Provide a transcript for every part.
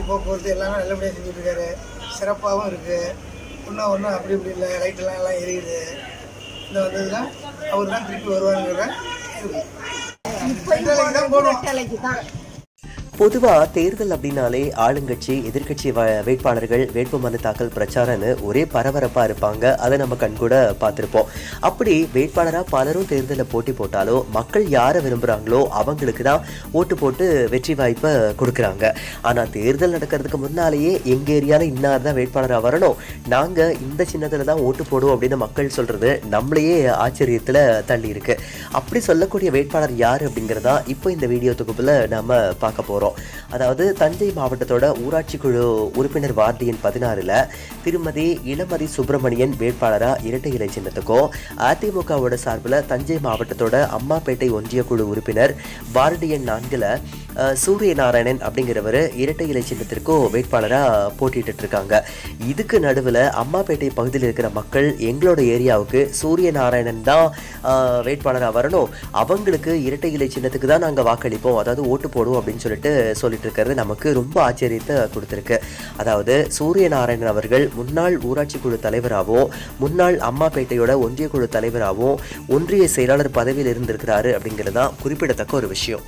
போக்குவரத்து எல்லாமே நல்லபடியாக செஞ்சுட்டு இருக்காரு சிறப்பாகவும் இருக்குது இன்னும் ஒன்றும் அப்படி இப்படி இல்லை லைட்டெல்லாம் எல்லாம் எரியுது இந்த வந்ததுன்னா அவர் தான் திருப்பி வருவாருங்கிற இப்பயும் தான் போடுவோம் ரெட்டலைக்கு தான் பொதுவா தேர்தல் அப்படின்னாலே ஆளுங்கட்சி எதிர்க்கட்சி வ- வேட்பாளர்கள் வேட்புமனு தாக்கல் பிரச்சாரம்னு ஒரே பரபரப்பா இருப்பாங்க அதை நம்ம கண்கூட பார்த்திருப்போம் அப்படி வேட்பாளரா பலரும் தேர்தலில் போட்டி போட்டாலும் மக்கள் யாரை விரும்புறாங்களோ அவங்களுக்கு தான் ஓட்டு போட்டு வெற்றி வாய்ப்பை கொடுக்குறாங்க ஆனா தேர்தல் நடக்கிறதுக்கு முன்னாலேயே எங்க ஏரியால இன்னார் தான் வேட்பாளராக வரணும் நாங்க இந்த சின்னத்துல தான் ஓட்டு போடுவோம் அப்படின்னு மக்கள் சொல்றது நம்மளையே ஆச்சரியத்துல தள்ளி இருக்கு அப்படி சொல்லக்கூடிய வேட்பாளர் யார் அப்படிங்கிறதா இப்போ இந்த வீடியோ தொகுப்புல நாம பார்க்க போறோம் அதாவது தஞ்சை மாவட்டத்தோட ஊராட்சி குழு உறுப்பினர் வார்டு எண் பதினாறுல திருமதி இளமதி சுப்பிரமணியன் வேட்பாளரா இரட்டை இலை சின்னத்துக்கும் அதிமுகவோட சார்பில் தஞ்சை மாவட்டத்தோட அம்மாப்பேட்டை ஒன்றிய குழு உறுப்பினர் வார்டு எண் நான்குல அஹ், சூரிய நாராயணன் அப்படிங்கிறவர் இரட்டை இலை சின்னத்திற்கும் வேட்பாளராக போட்டிட்டு இருக்காங்க இதுக்கு நடுவில் அம்மாப்பேட்டை பகுதியில் இருக்கிற மக்கள் எங்களோட ஏரியாவுக்கு சூரிய நாராயணன் தான் வேட்பாளராக வரணும் அவங்களுக்கு இரட்டை இலை சின்னத்துக்கு தான் நாங்கள் வாக்களிப்போம் அதாவது ஓட்டு போடுவோம் அப்படின்னு சொல்லிட்டு சொல்லிட்டு இருக்கிறது நமக்கு ரொம்ப ஆச்சரியத்தை கொடுத்துருக்கு அதாவது சூரிய நாராயணன் அவர்கள் முன்னாள் ஊராட்சி குழு தலைவராகவும் முன்னாள் அம்மாப்பேட்டையோட ஒன்றிய குழு தலைவராகவும் ஒன்றிய செயலாளர் பதவியில் இருந்திருக்கிறாரு அப்படிங்கிறது தான் குறிப்பிடத்தக்க ஒரு விஷயம்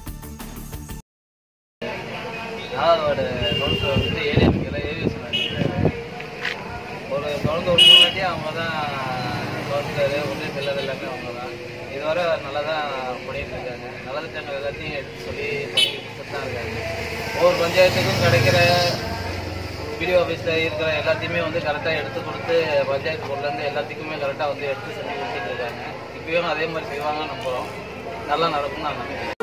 நாலாவது கவுன்சிலர் வந்து ஏடிஎம்கேல ஏவிஎஸ் பண்ணியிருக்காரு ஒரு தொடர்ந்து ஒரு மூணு வாட்டி அவங்க தான் கவுன்சிலர் ஒன்றிய செல்லர் எல்லாமே அவங்க தான் இதுவரை நல்லா தான் பண்ணிட்டு இருக்காங்க நல்ல திட்டங்கள் எல்லாத்தையும் எடுத்து சொல்லி பண்ணி கொடுத்துட்டு தான் இருக்காங்க ஒவ்வொரு பஞ்சாயத்துக்கும் கிடைக்கிற பிடிஓ ஆஃபீஸில் இருக்கிற எல்லாத்தையுமே வந்து கரெக்டாக எடுத்து கொடுத்து பஞ்சாயத்து போர்ட்லேருந்து எல்லாத்துக்குமே கரெக்டாக வந்து எடுத்து செஞ்சு கொடுத்துட்டு இருக்காங்க இப்பயும் அதே மாதிரி செய்வாங்கன்னு நம்புகிறோம் நல்லா நடக்கும்னு நான் நினைக்கிறேன்